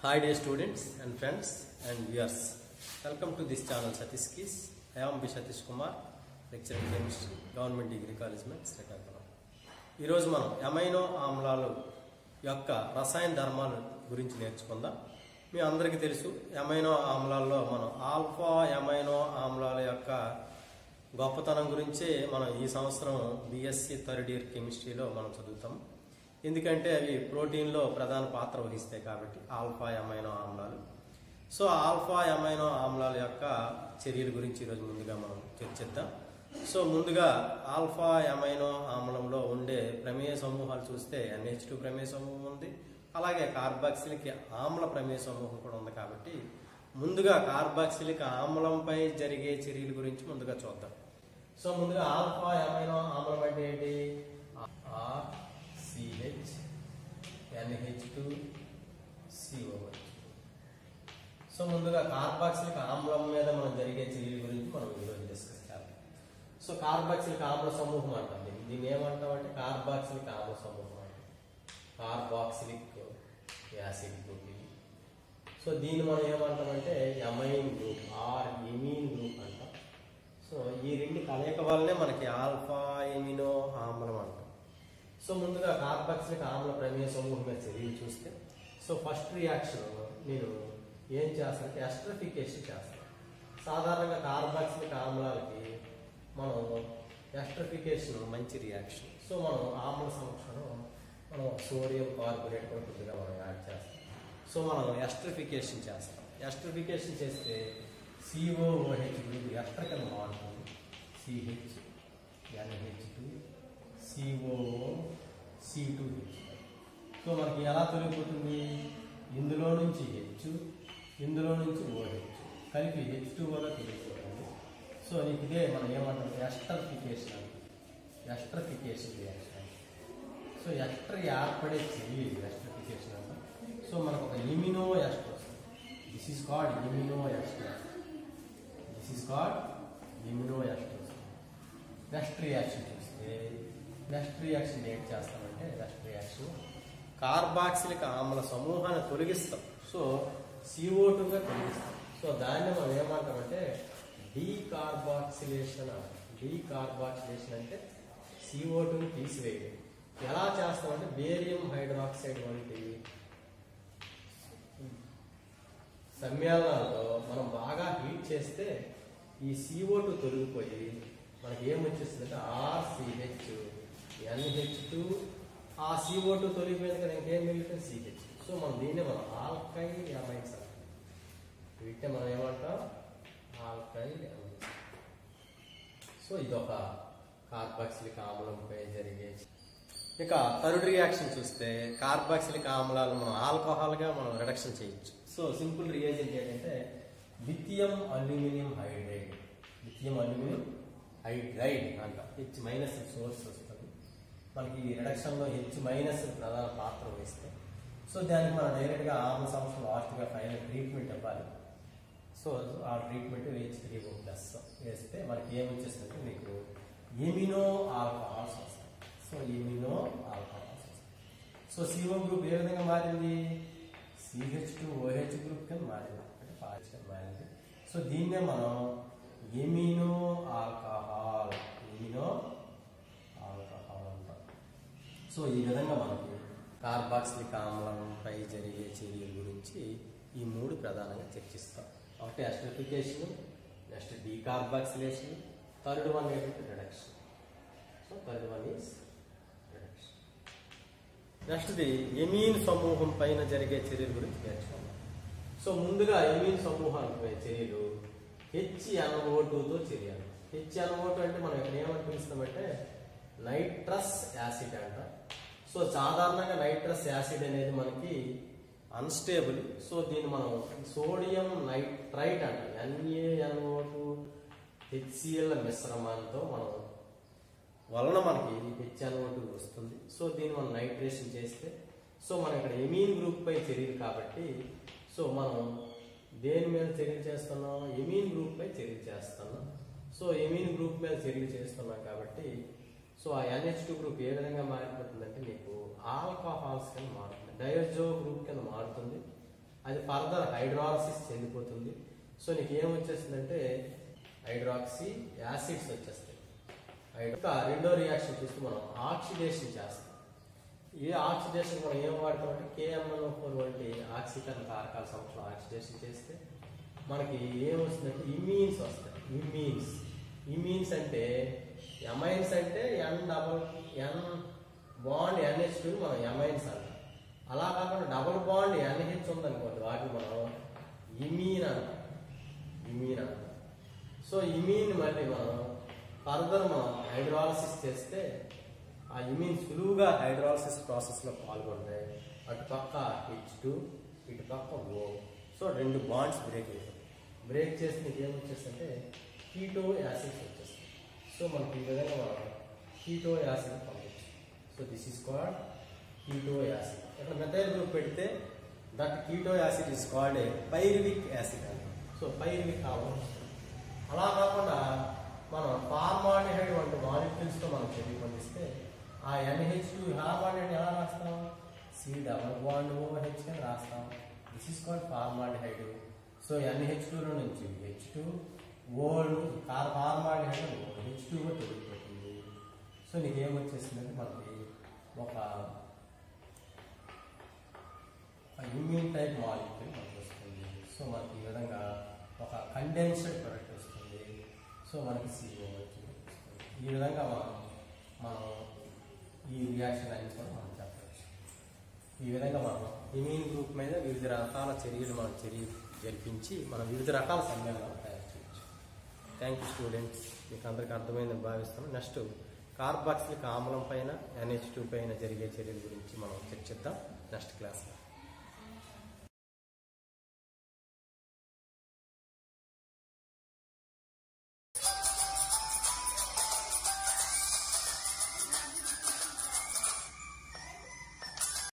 Hi dear students and friends and viewers. Welcome to this channel Satish Keys. I am B. Satish Kumar, lecturer in chemistry, Government Degree College, Srikakulam ఈరోజు మనం amino ఆమ్లాలు యొక్క రసాయన ధర్మాల గురించి నేర్చుకుందాం మీ అందరికీ తెలుసు ఎమైనో ఆమ్లాల్లో మనం ఆల్ఫా ఎమైనో ఆమ్లాల యొక్క గొప్పతనం గురించే మనం ఈ సంవత్సరం బిఎస్సి థర్డ్ ఇయర్ కెమిస్ట్రీలో మనం చదువుతాం ఎందుకంటే అవి ప్రోటీన్లో ప్రధాన పాత్ర వహిస్తాయి కాబట్టి ఆల్ఫా ఎమైనో ఆమ్లాలు సో ఆల్ఫా ఎమైనో ఆమ్లాల యొక్క చర్యల గురించి ఈరోజు ముందుగా మనం చర్చిద్దాం సో ముందుగా ఆల్ఫా ఎమైనో ఆమ్లంలో ఉండే ప్రమేయ సమూహాలు చూస్తే ఎన్హెచ్ టూ ప్రమేయ సమూహం ఉంది అలాగే కార్బాక్సిలిక్ ఆమ్ల ప్రమేయ సమూహం కూడా ఉంది కాబట్టి ముందుగా కార్బాక్సిలిక్ ఆమ్లంపై జరిగే చర్యల గురించి ముందుగా చూద్దాం సో ముందుగా ఆల్ఫా ఎమైనో ఆమ్లం అంటే ఏంటి R CH NH two COH so ముందుగా కార్బాక్సిలిక్ ఆమ్లం మీద మనం జరిగే చర్యల గురించి మనం ఈరోజు డిస్కస్ చేద్దాం సో కార్బాక్సిలిక్ ఆమ్ల సమూహం అంటాం దీన్ని దీన్ని ఏమంటాం అంటే కార్బాక్సిలిక్ ఆమ్ల సమూహం అంటాం కార్బాక్సిలిక్ యాసిడ్ గ్రూప్ ఇది సో దీన్ని మనం ఏమంటామంటే amine group or amine group అంటాం సో ఈ రెండు కలయిక వల్లనే మనకి ఆల్ఫా ఎమినో ఆమ్లం అంటాం సో ముందుగా కార్బాక్సిలిక్ ఆమ్ల ప్రమేయ సమూహం మీద చర్యలు చూస్తే సో ఫస్ట్ రియాక్షన్ నేను ఏం చేస్తానంటే ఎస్ట్రఫికేషన్ చేస్తాను సాధారణంగా కార్బాక్సిలిక్ ఆమ్లాలకి మనం ఎస్ట్రఫికేషన్ మంచి రియాక్షన్ సో మనం ఆమ్ల సంరక్షణ మనం సోడియం కార్బోనేట్ కూడా కొద్దిగా మనం యాడ్ చేస్తాం సో మనం ఎస్ట్రిఫికేషన్ చేస్తాం ఎస్ట్రిఫికేషన్ చేస్తే సిఓఓహెచ్ గ్రూప్ ఎస్టర్ కింద మారుతుంది CH NH two COO C two H so మనకి ఎలా తొలగిపోతుంది ఇందులో నుంచి హెచ్ ఇందులో నుంచి ఓహెచ్ కలిపి హెచ్ టూ వల్ల తొలగిపోతుంది సో నీకు ఇదే మనం ఏమంటాం esterification esterification reaction so ester ఏర్పడే చర్య ఎస్టర్ఫికేషన్ అంటాం సో మనకు ఒక ఇమ్యూనో ఎస్టర్ వస్తుంది this is called amino ester this is called amino ester వస్తుంది నెక్స్ట్ రియాక్షన్ చూస్తే నెక్స్ట్ రియాక్షన్ ఏం చేస్తామంటే నెక్స్ట్ రియాక్షన్ కార్బాక్సిలిక్ ఆమ్ల సమూహాన్ని తొలగిస్తాం సో సిఓ గా తొలగిస్తాం సో దాన్ని మనం ఏమంటామంటే డీకార్బాక్సిలేషన్ డీకార్బాక్సిలేషన్ అంటే సిఓ టూని తీసివేయడం ఎలా చేస్తామంటే బేరియం హైడ్రాక్సైడ్ వంటి సమ్మేళనాల్లో మనం బాగా హీట్ చేస్తే ఈ సిఓ టూ తొలగిపోయి మనకి ఏం వచ్చేస్తుందంటే ఆర్సిహెచ్ ఎన్హెచ్ టూ ఆ సిఓ టూ తొలగిపోయింది కదా ఇంకేం మిగిలిపోయింది సిహెచ్ సో మనం దీన్నే మనం ఆల్కైల్ ఎమైడ్స్ అంటాం వీటిని మనం ఏమంటాం ఆల్కైల్ ఎమైడ్స్ సో ఇదొక కార్బాక్సిలిక్ ఆమ్లంపై జరిగే ఇక థర్డ్ రియాక్షన్ చూస్తే కార్బాక్సిలిక్ ఆమ్లాలు మనం ఆల్కహాల్గా మనం రిడక్షన్ చేయొచ్చు సో సింపుల్ రియేజెంట్ ఏంటంటే lithium aluminium hydride lithium aluminium hydride అంట హెచ్ మైనస్ సోర్స్ వస్తుంది మనకి ఈ రిడక్షన్లో హెచ్ మైనస్ ప్రధాన పాత్ర వహిస్తాయి సో దానికి మనం డైరెక్ట్గా ఆమె సంవత్సరం లాస్ట్గా ఫైనల్ ట్రీట్మెంట్ ఇవ్వాలి సో ఆ treatment H three O plus వేస్తే మనకి ఏమి వచ్చేస్తుందంటే మీకు ఎమినో ఆల్కహాల్స్ వస్తాయి సో ఎమినో ఆల్కహాల్స్ వస్తాయి సో సిఓ గ్రూప్ ఏ విధంగా మారింది సిహెచ్ టు ఓహెచ్ గ్రూప్ కింద మారింది అంటే పాహెచ్ కింద మారింది సో దీన్నే మనం ఎమినో ఆల్కహాల్ ఎమినో ఆల్కహాల్ అంటాం సో ఈ విధంగా మనకి కార్బాక్సిలిక్ ఆమ్లంపై జరిగే చర్యల గురించి ఈ మూడు ప్రధానంగా చర్చిస్తాం ఒకటి esterification next decarboxylation third one ఏంటంటే reduction so third one is reduction నెక్స్ట్ది ఎమీన్ సమూహం పైన జరిగే చర్యల గురించి నేర్చుకుందాం సో ముందుగా ఎమీన్ సమూహాలపై చర్యలు హెచ్ ఎన్ఓ2తో చర్యలు హెచ్ ఎన్ఓ2 అంటే మనం ఇక్కడ ఏమని పిలుస్తామంటే నైట్రస్ యాసిడ్ అంట సో సాధారణంగా నైట్రస్ యాసిడ్ అనేది మనకి అన్స్టేబుల్ సో దీన్ని మనం సోడియం నైట్రైట్ అంట ఎన్ఏఎన్ఓ టూ హెచ్సిఎల్ మిశ్రమంతో మనం వలన మనకి హెచ్ఎన్ఓ టూ వస్తుంది సో దీన్ని మనం నైట్రేషన్ చేస్తే సో మనం ఇక్కడ ఎమీన్ గ్రూప్ పై చర్యలు కాబట్టి సో మనం దేని మీద చర్యలు చేస్తున్నాం ఎమీన్ గ్రూప్ పై చర్యలు చేస్తున్నాం సో ఎమీన్ గ్రూప్ మీద చర్యలు చేస్తున్నాం కాబట్టి సో ఆ ఎన్హెచ్ టూ గ్రూప్ ఏ విధంగా మారిపోతుందంటే మీకు ఆల్కహాల్స్ కింద మారుతుంది డయోజో గ్రూప్ కింద మారుతుంది అది ఫర్దర్ హైడ్రాలసిస్ చెందిపోతుంది సో నీకు ఏం వచ్చేస్తుందంటే హైడ్రాక్సీ యాసిడ్స్ వచ్చేస్తాయి ఇంకా రెండో రియాక్షన్ చూస్తే మనం ఆక్సిడేషన్ చేస్తాం ఏ ఆక్సిడేషన్ మనం ఏం వాడతాం అంటే కేఎంఎన్ఓ ఫోర్ వంటి ఆక్సికరణ కారకాల సంవత్సరం ఆక్సిడేషన్ చేస్తే మనకి ఏం వస్తుందంటే ఇమీన్స్ వస్తాయి ఇమీన్స్ ఇమీన్స్ అంటే ఎమైన్స్ అంటే N double N bond NH two మనం ఎమైన్స్ అంటాం అలా కాకుండా డబుల్ బాండ్ ఎన్హెచ్ ఉందనుకోండి వాటిని మనం ఇమీన్ అంటాం ఇమీన్ అంటాం సో ఇమీన్ మళ్ళీ మనం ఫర్దర్ మనం హైడ్రాలసిస్ చేస్తే ఆ ఇమీన్ సులువుగా హైడ్రాలసిస్ ప్రాసెస్లో పాల్గొంటాయి అటు పక్క హెచ్ టూ ఇటు పక్క ఓ సో రెండు బాండ్స్ బ్రేక్ అవుతాయి బ్రేక్ చేస్తే నీకు ఏమొచ్చేస్తుంటే కీటో యాసిడ్స్ వచ్చేస్తాయి సో మనకి ఈ విధంగా మనం కీటో యాసిడ్ పంపించాం so this is called keto acid ఇక్కడ మెథైల్ గ్రూప్ పెడితే that keto acid is called a pyruvic acid అంటాం సో పైరివిక్ ఆమ్లం అలా కాకుండా మనం ఫార్మాలిహైడ్ వంటి మాలిక్యూల్స్తో మనం చర్య పొందిస్తే ఆ ఎన్హెచ్ టూ ఫార్మాలిహైడ్ ఎలా రాస్తాం సి డబల్ బాండ్ ఓహెచ్ అని రాస్తాం this is called formaldehyde so NH టూలో నుంచి హెచ్ టూ ఓల్డ్ కార్ ఫార్మాలిహైడ్ హెచ్ టూ తొలగిపోతుంది సో నీకు ఏమొచ్చేసిందంటే మనకి ఒక ఇమ్యూన్ టైప్ మాలిక్యూల్ మనకు వస్తుంది సో మనకి ఈ విధంగా ఒక కండెన్స్డ్ ప్రొడక్ట్ వస్తుంది సో మనకి సిఓ వస్తుంది ఈ విధంగా మనం మనం ఈ రియాక్షన్ అన్ని కూడా మనం చెప్పవచ్చు ఈ విధంగా మనం ఇమ్యూన్ గ్రూప్ మీద వివిధ రకాల చర్యలు మనం చర్య జరిపించి మనం వివిధ రకాల సమ్మేళనాలు తయారు చేయొచ్చు థ్యాంక్ యూ స్టూడెంట్స్ మీకు అందరికీ అర్థమైందని భావిస్తాను నెక్స్ట్ కార్బాక్సిలిక్ ఆమ్లం పైన ఎన్హెచ్ టూ పైన జరిగే చర్యల గురించి మనం చర్చిద్దాం నెక్స్ట్ క్లాస్లో